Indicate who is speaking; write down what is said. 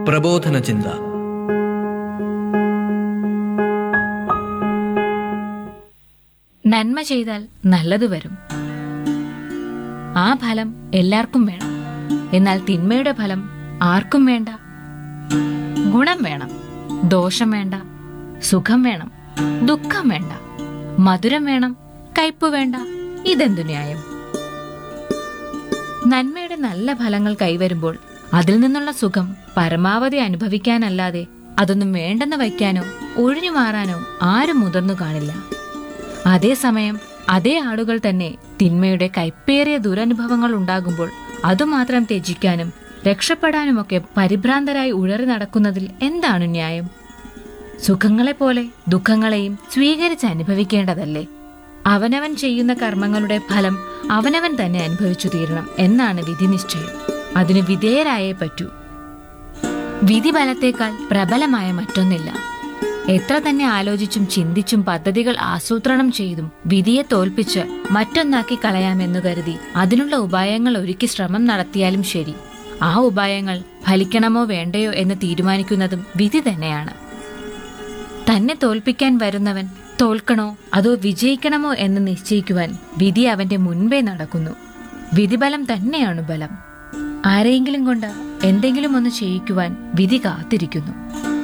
Speaker 1: പ്രബോധന ചിന്ത
Speaker 2: നന്മ ചെയ്താൽ നല്ലത് വരും ആ ഫലം എല്ലാവർക്കും വേണം എന്നാൽ തിന്മയുടെ ഫലം ആർക്കും വേണ്ട ഗുണം വേണം ദോഷം വേണ്ട സുഖം വേണം ദുഃഖം വേണ്ട മധുരം വേണം കയ്പ് വേണ്ട ഇതെന്തു ന്യായം നന്മയുടെ നല്ല ഫലങ്ങൾ കൈവരുമ്പോൾ അതിൽ നിന്നുള്ള സുഖം പരമാവധി അനുഭവിക്കാനല്ലാതെ അതൊന്നും വേണ്ടെന്ന് വയ്ക്കാനോ ഒഴിഞ്ഞു മാറാനോ ആരും മുതിർന്നു കാണില്ല അതേസമയം അതേ ആളുകൾ തന്നെ തിന്മയുടെ കൈപ്പേറിയ ദുരനുഭവങ്ങൾ ഉണ്ടാകുമ്പോൾ അതുമാത്രം ത്യജിക്കാനും രക്ഷപ്പെടാനുമൊക്കെ പരിഭ്രാന്തരായി ഉഴറി നടക്കുന്നതിൽ എന്താണ് ന്യായം സുഖങ്ങളെപ്പോലെ ദുഃഖങ്ങളെയും സ്വീകരിച്ച് അനുഭവിക്കേണ്ടതല്ലേ അവനവൻ ചെയ്യുന്ന കർമ്മങ്ങളുടെ ഫലം അവനവൻ തന്നെ അനുഭവിച്ചു തീരണം എന്നാണ് വിധിനിശ്ചയം അതിന് വിധേയരായേ പറ്റൂ വിധിബലത്തേക്കാൾ പ്രബലമായ മറ്റൊന്നില്ല എത്ര തന്നെ ആലോചിച്ചും ചിന്തിച്ചും പദ്ധതികൾ ആസൂത്രണം ചെയ്തും വിധിയെ തോൽപ്പിച്ച് മറ്റൊന്നാക്കി കളയാമെന്നു കരുതി അതിനുള്ള ഉപായങ്ങൾ ഒരുക്കി ശ്രമം നടത്തിയാലും ശരി ആ ഉപായങ്ങൾ ഫലിക്കണമോ വേണ്ടയോ എന്ന് തീരുമാനിക്കുന്നതും വിധി തന്നെയാണ് തന്നെ തോൽപ്പിക്കാൻ വരുന്നവൻ തോൽക്കണോ അതോ വിജയിക്കണമോ എന്ന് നിശ്ചയിക്കുവാൻ വിധി അവന്റെ മുൻപേ നടക്കുന്നു വിധിബലം തന്നെയാണ് ബലം ആരെയെങ്കിലും കൊണ്ട് എന്തെങ്കിലും ഒന്ന് ചെയ്യിക്കുവാൻ വിധി കാത്തിരിക്കുന്നു